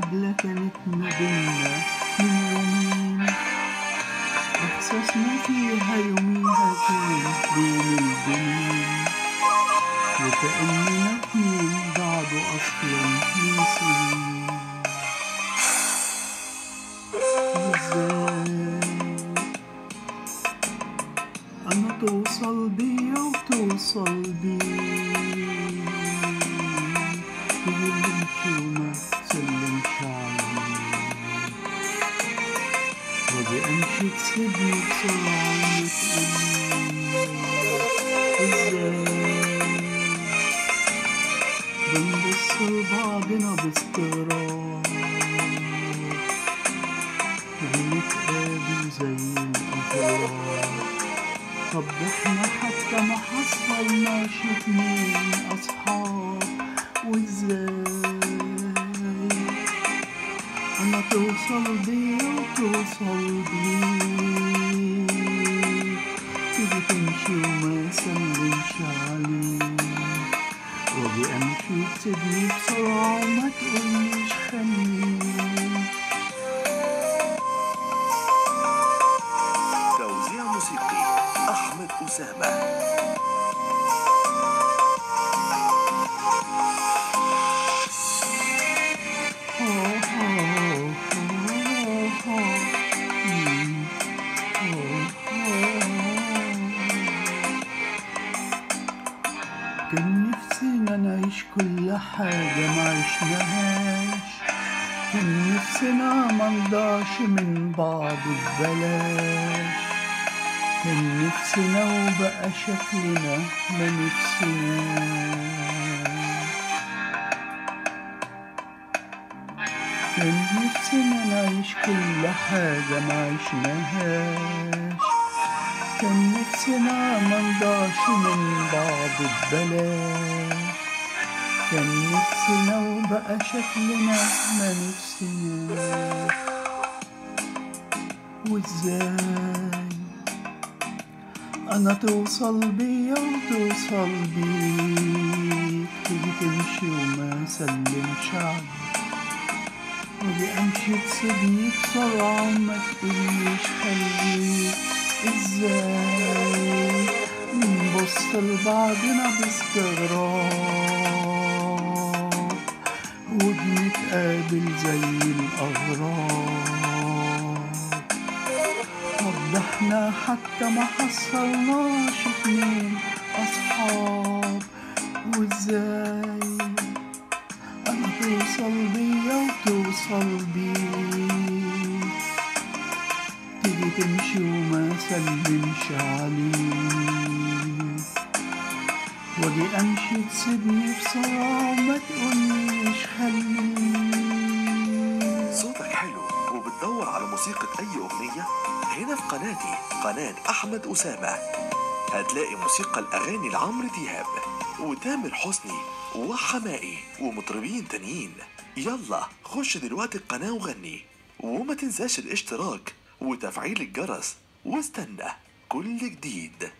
مقابلة كانت ما بينا من يومين إحساسنا فيها يوميها كان بين البنين وكأننا اتنين بعض أصلا من سنين وإزاي أنا توصل بيا وتوصل بيا تيجي نمشي وما تسلمش عليا واجي امشي تسيبني بسرعة وتقولي ازاي بنبص لبعضنا باستغراب ونتقابل زي الأغراب طب احنا حتى ما حصلناش اتنين أصحاب وازاي أنا توصل بيا وتوصل بيك تيجي تمشي وما سلمش عليك واجي أمشي تسيبني بسرعة وما تقوليش خليك توزيع موسيقي أحمد أسامة كان نفسنا نعيش كل حاجة ما عشناهاش كان نفسنا ما نضيعش من بعض ببلاش كان نفسنا وبقى شكلنا ما نفسناش كان نفسنا نعيش كل حاجة ما عشناهاش كان نفسنا ما نضيعش من بعض ببلاش كان نفسنا وبقى شكلنا ما نفسناش وازاي انا توصل بيا وتوصل بيك تيجي تمشي وما سلمش عليك واجي امشي تسيبني بسرعة وما تقوليش خليك ازاي نبص لبعضنا باستغراب وبنتقابل زي الأغراب طب احنا حتى ما حصلناش اتنين أصحاب وازاي أنا توصل بيا وتوصل بيك تيجي تمشي وما سلمش عليك واجي امشي تسيبني بسرعة وما تقوليش خليك صوتك حلو وبتدور على موسيقى أي أغنية؟ هنا في قناتي قناة أحمد أسامة هتلاقي موسيقى الأغاني لعمرو دياب وتامر حسني وحمائي ومطربين تانيين يلا خش دلوقتي القناة وغني وما تنساش الاشتراك وتفعيل الجرس واستنى كل جديد